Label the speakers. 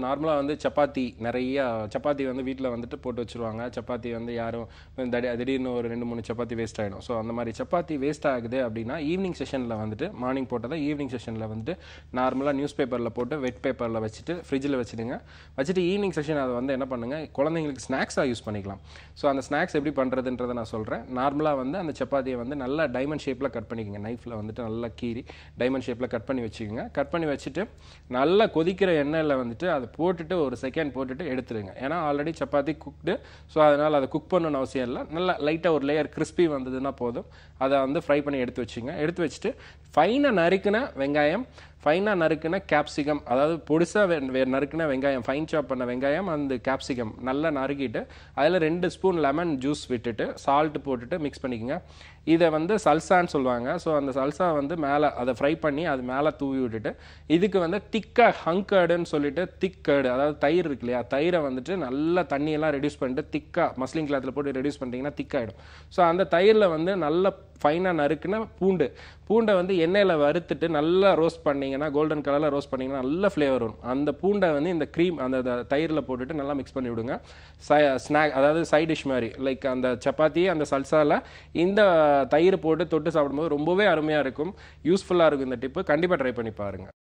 Speaker 1: நார்மலாக வந்து சப்பாத்தி நிறைய சப்பாத்தி வந்து வீட்டில் வந்துட்டு போட்டு வச்சுருவாங்க சப்பாத்தி வந்து யாரும் தடி திடீர்னு ஒரு ரெண்டு மூணு சப்பாத்தி வேஸ்ட் ஆகிடும் ஸோ அந்த மாதிரி சப்பாத்தி வேஸ்ட் ஆகுது அப்படின்னா ஈவினிங் செஷனில் வந்துட்டு மார்னிங் போட்டதை ஈவினிங் செஷனில் வந்துட்டு நார்மலாக நியூஸ் பேப்பரில் போட்டு வெட் பேப்பரில் வச்சுட்டு ஃப்ரிட்ஜில் வச்சுடுங்க வச்சுட்டு ஈவினிங் செஷன் அதை வந்து என்ன பண்ணுங்கள் குழந்தைங்களுக்கு ஸ்நாக்ஸாக யூஸ் பண்ணிக்கலாம் ஸோ அந்த ஸ்நாக்ஸ் எப்படி பண்ணுறதுன்றதை நான் சொல்கிறேன் நார்மலாக வந்து அந்த சப்பாத்தியை வந்து நல்லா டைமண்ட் ஷேப்பில் கட் பண்ணிக்கோங்க நைஃப்பில் வந்துட்டு நல்லா கீறி டைமண்ட் ஷேப்பில் கட் பண்ணி வச்சுக்கோங்க கட் பண்ணி வச்சுட்டு நல்லா கொதிக்கிற எண்ணெயில் வந்துட்டு அதை போட்டுட்டு ஒரு செகண்ட் போட்டுட்டு எடுத்துருங்க ஏன்னா ஆல்ரெடி சப்பாத்தி குக்டு ஸோ அதனால் அதை குக் பண்ணணும்னு அவசியம் இல்லை நல்லா லைட்டாக ஒரு லேயர் கிறிஸ்பி வந்ததுன்னா போதும் அதை வந்து ஃப்ரை பண்ணி எடுத்து வச்சுங்க எடுத்து வச்சுட்டு ஃபைனாக நறுக்கின வெங்காயம் ஃபைனாக நறுக்கின கேப்சிகம் அதாவது பொடிசாக நறுக்கின வெங்காயம் ஃபைன் சாப் பண்ண வெங்காயம் அந்த கேப்சிகம் நல்லா நறுக்கிட்டு அதில் ரெண்டு ஸ்பூன் லெமன் ஜூஸ் விட்டுட்டு சால்ட் போட்டுட்டு மிக்ஸ் பண்ணிக்கோங்க இதை வந்து சல்சான்னு சொல்லுவாங்க ஸோ அந்த சல்சா வந்து மேலே அதை ஃப்ரை பண்ணி அது மேலே தூவி விட்டுட்டு இதுக்கு வந்து திக்காக ஹங்கர்டுன்னு சொல்லிட்டு திக் கர்டு அதாவது தயிர் இருக்கு இல்லையா தயிரை வந்துட்டு நல்லா தண்ணியெல்லாம் ரெடியூஸ் பண்ணிட்டு திக்காக மஸ்லின் கிளாத்தில் போட்டு ரெடியூஸ் பண்ணிட்டீங்கன்னா திக்காயிடும் ஸோ அந்த தயிரில் வந்து நல்ல ஃபைனாக நறுக்குன பூண்டு பூண்டை வந்து எண்ணெயில் வறுத்துட்டு நல்லா ரோஸ்ட் பண்ணீங்கன்னா கோல்டன் கலரில் ரோஸ்ட் பண்ணீங்கன்னா நல்ல ஃப்ளேவர் வரும் அந்த பூண்டை வந்து இந்த க்ரீம் அந்த த- தயிரில் போட்டுட்டு நல்லா மிக்ஸ் பண்ணி விடுங்க ஸ்நாக் அதாவது சைட் டிஷ் மாதிரி லைக் அந்த சப்பாத்தி அந்த சல்சாவில் இந்த தயிர் போட்டு தொட்டு சாப்பிடும்போது ரொம்பவே அருமையாக இருக்கும் யூஸ்ஃபுல்லாக இருக்கும் இந்த டிப்பு கண்டிப்பாக ட்ரை பண்ணி பாருங்கள்